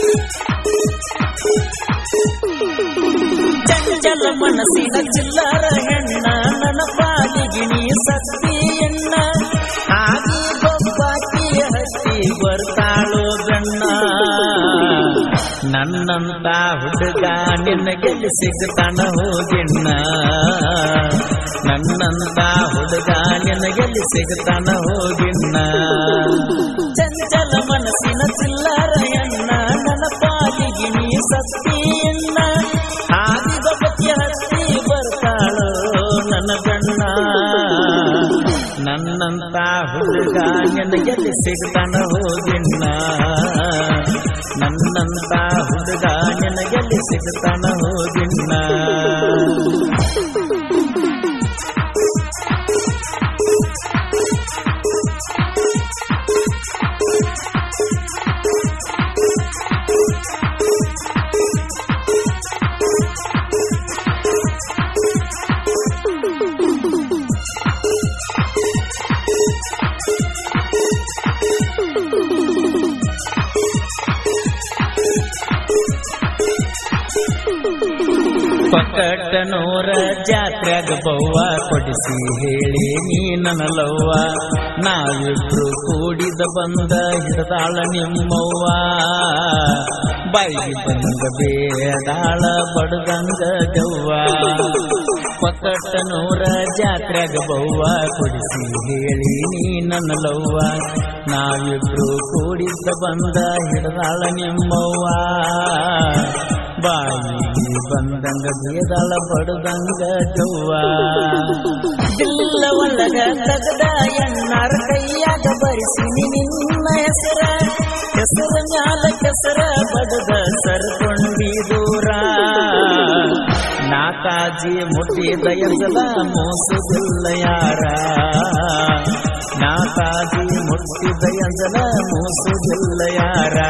ಚಂಚಲ ಮನಸ್ಸಿನ ಚಿಲ್ಲರ ಹೆಣ್ಣ ನನ್ನ ಪಾಲಿಗಿಣಿ ಸತ್ತಿಯಣ್ಣ ಆಗಿ ಗೊಬ್ಬಾಕಿ ಹತ್ತಿ ಬರ್ತಾಳೋ ಗಣ್ಣ ನನ್ನಂತ ಹುಡುಗ ನಿನಗೆಲ್ಲಿ ಸಿಗ್ತಾನ ಹೋಗಿಣ್ಣ ನನ್ನಂತ ಹುಡುಗ ನಿನಗೆಲ್ಲಿ ಸಿಗ್ತಾನ ಹೋಗಿಣ್ಣ ಚಂಚಲ ಮನಸ್ಸಿನ ಚಿಲ್ಲರ ಹೆಣ್ಣ ನನ್ನ ಪಾಲಿಗಿಣಿ ಸತ್ತಿಯಣ್ಣ ಆದಿ ಗೊಬ್ಬಕ್ಕೆ ಹತ್ತಿ ಬರ್ತಾಳೋ ನನ್ನ ಗಣ್ಣ ನನ್ನಂತ ಹುಡುಗ ನಿನಗೆಲ್ಲಿ ಸಿಗ್ತಾನ ಹೋಗಿಣ್ಣ ನನ್ನಂತ ಹುಡುಗ ನಿನಗೆಲ್ಲಿ ಸಿಗ್ತಾನ ಹೋಗಿಣ್ಣ ಪಕ್ಕಟ್ಟನೂರ ಜಾತ್ರೆಗ ಬವ್ವ ಕೊಡಿಸಿ ಹೇಳಿ ನೀ ನನ್ನ ಲವ್ವ ನಾವಿಬ್ರು ಕೂಡಿದ ಬಂದ ಹಿಡದಾಳ ನಿಮ್ಮವ್ವ ಬಾಯಿಗೆ ಬಂದ ಬೇಡಾಳ ಬಡದಂಗ ದವ್ವ ಪಕ್ಕಟ್ಟನೂರ ಜಾತ್ರೆಗ ಬವ್ವ ಕೊಡಿಸಿ ಹೇಳಿ ನೀ ನನ್ನ ಲವ್ವ ನಾವಿಬ್ರು ಕೂಡಿದ್ದ ಬಂದ ಹಿಡದಾಳ ನಿಮ್ಮವ್ವ ಬಾಯಿಗೆ ಬಂದಂಗ ಬೇದಾಳ ಬಡದಂಗ ಜವ್ವ ದಿಲ್ಲ ಒಳಗ ತಗದ ಎಣ್ಣಾರ ಕೈಯಾಗ ಬರಿಸಿನಿ ನಿನ್ನ ಹೆಸರ ಹೆಸರ ಮ್ಯಾಲ ಕೆಸರ ಬಡದ ಸರ್ಕೊಂಡಿ ದೂರ ನಾಕಾಜಿ ಮುಟ್ಟಿದ ಎಂದಲ ಮೋಸದಿಲ್ಲ ಯಾರ ನಾಕಾಜಿ ಮುಟ್ಟಿದ ಎಂದಲ ಮೋಸದಿಲ್ಲ ಯಾರ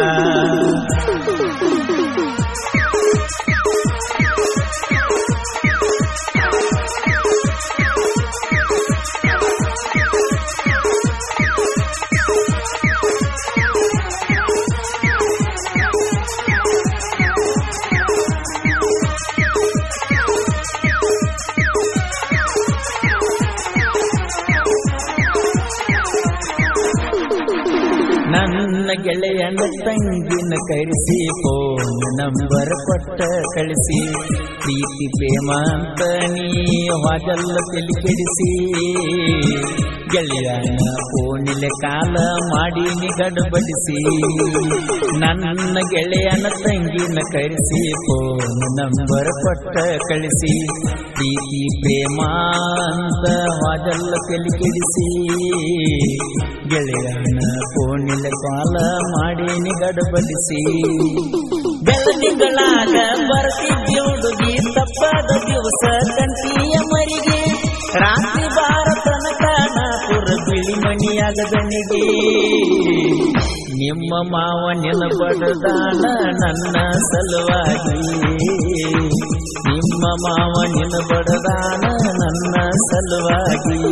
ನನ್ನ ಗೆಳೆಯನ ತಂಗಿನ ಕರೆಸಿ ಫೋನ್ ನಂಬರ್ ಕೊಟ್ಟ ಕಳಿಸಿ ಪ್ರೀತಿ ಪ್ರೇಮ ಅಂತ ನೀ ಹಾಗಲ್ಲ ತಲೆ ಕೆಡಿಸಿ ಗೆಳೆಯನ ಫೋನಿಲೆ ಕಾಲ ಮಾಡಿ ನಿಗಡಬಡಿಸಿ ನನ್ನ ಗೆಳೆಯನ ತಂಗಿನ ಕರೆಸಿ ಫೋನ್ ನಂಬರ್ ಕೊಟ್ಟ ಕಳಿಸಿ ಪ್ರೀತಿ ಪ್ರೇಮ ಅಂತ ಹಾಗಲ್ಲ ತಲೆ ಕೆಡಿಸಿ ಗೆಳೆಯನ ಫೋನಿಲ ಕಾಲ ಮಾಡಿ ನಿಗಡಬಡಿಸಿ ಬೆಳದಿಂಗಳಾಗ ಬರ್ತಿದ್ದಿ ಹುಡುಗಿ ತಪ್ಪಾದ ದಿವಸ ಕಂಟಿಯ ಮರಿಗೆ ರಾತ್ರಿ ಬಾರ ತನಕ ನಾಪುರ ಬಿಳಿ ಮಣಿಯಾಗ ದಣಿಗೆ ನಿಮ್ಮ ಮಾವ ನೆನಪಡದಾನ ನನ್ನ ಸಲುವಾಗಿ ನಿಮ್ಮ ಮಾವ ನೆನಪಡದಾನ ನನ್ನ ಸಲುವಾಗಿ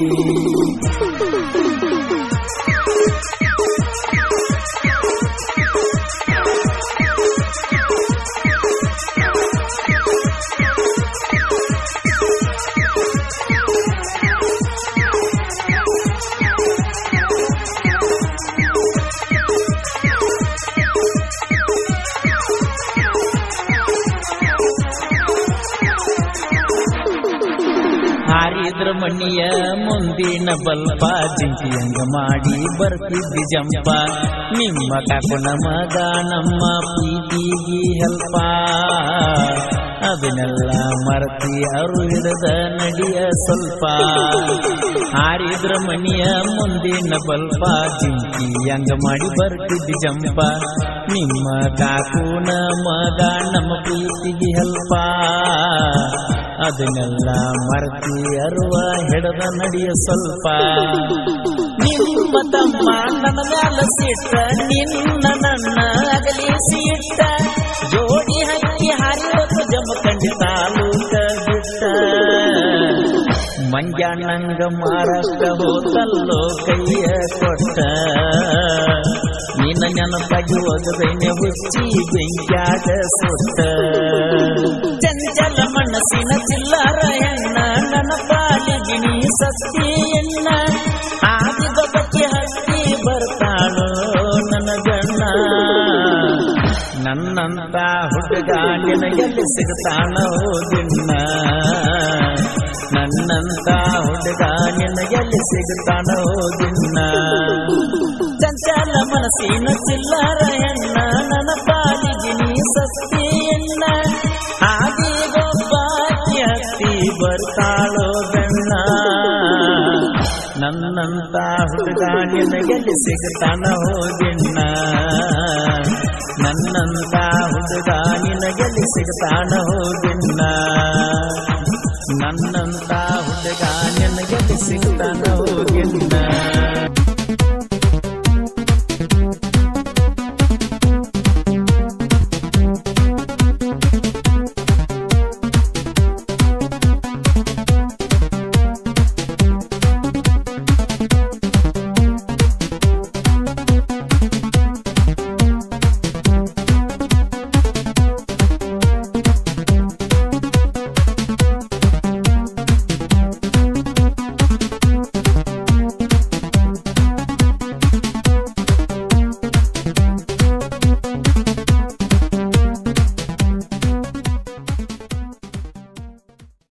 ಹಾರಿದ್ರ ಮಣ್ಣಿಯ ಮುಂದಿನ ಬಲ್ಪ ಜಿಂಕಿಯಂಗ ಮಾಡಿ ಬರ್ತಿದ್ದಿ ಜಂಪ ನಿಮ್ಮ ಕಾಕುನ ಮಗ ನಮ್ಮ ಪ್ರೀತಿಗಿ ಹೆಲ್ಪ ಅದನ್ನೆಲ್ಲ ಮರತಿ ಅರು ಹಿಡದ ನಡಿಯ ಸ್ವಲ್ಪ ಹಾರಿದ್ರ ಮಣಿಯ ಮುಂದಿನ ಬಲ್ಪ ಜಿಂಕಿ ಹಂಗ ಮಾಡಿ ಬರ್ತಿದ್ದಿ ಜಂಪ ನಿಮ್ಮ ಕಾಕುನ ಮಗ ನಮ್ಮ ಪ್ರೀತಿಗೆ ಹೆಲ್ಪ ಅದನ್ನೆಲ್ಲ ಮರತಿ ಅರುವ ಹಿಡದ ನಡಿಯ ಸ್ವಲ್ಪ ನಿಮ್ಮ ತಮ್ಮ ನನ್ನ ಮ್ಯಾಲ ಸಿಟ್ಟ ನಿನ್ನ ನನ್ನ ಅಗಲಿಸಿ ಇಟ್ಟ ಜೋಡಿ ಹಕ್ಕಿ ಹಾರಿದ ಜಮ ಕಂಡಿ ತಾಲೂಕ ಬಿಟ್ಟ ಮಂಜಾನಂಗ ಮಾರಕ ಹೋತಲ್ಲೋ ಕೈಯ ಕೊಟ್ಟ ನಿನ್ನ ನಿನ್ನ ನೆನಪಾಗಿ ಒಗದೈನೆ ಹುಚ್ಚಿ ಬೆಂಕ್ಯಾಗ ಸುತ್ತ ಚಂಚಲ ಮನಸ್ಸಿನ ಚಿಲ್ಲರ ಹೆಣ್ಣ ನನ್ನ ಪಾಲಿಗೆ ನೀ ಸತ್ತಿ ಎಣ್ಣ ಆದಿ ಬಬಕ್ಕೆ ಹತ್ತಿ ಬರ್ತಾಳೋ ನನ್ನ ಗಣ್ಣ ನನ್ನಂತ ಹುಡುಗ ನಿನಗೆಲ್ಲಿ ಸಿಗ್ತಾನ ಹೋದಿಣ್ಣ ನನ್ನಂತ ಹುಡುಗ ನಿನಗೆಲ್ಲಿ ಸಿಗ್ತಾನ ಹೋದಿಣ್ಣ ಚಂಚಲ ಮನಸ್ಸಿನ ಚಿಲ್ಲರ ಹೆಣ್ಣ ನನ್ನ ಪಾಲಿಗೆ ನೀ ಸಸ್ತಿ ಎಣ್ಣ ಆದಿ ಗೊಬ್ಬಾಕಿ ಹತ್ತಿ ಬರ್ತಾಳೋ ಬೆಣ್ಣ ನನ್ನಂತ ಹುಡುಗ ನಿನಗೆಲ್ಲಿ ಸಿಗ್ತಾನ ಹೋದಿಣ್ಣ ನನ್ನಂತ ಹುಡುಗ ನಿನಗೆಲ್ಲಿ ಸಿಗ್ತಾನ ಹೋದಿಣ್ಣ ನನ್ನಂತ ಹುಡುಗ ನಿನಗೆಲ್ಲಿ ಸಿಗ್ತಾನ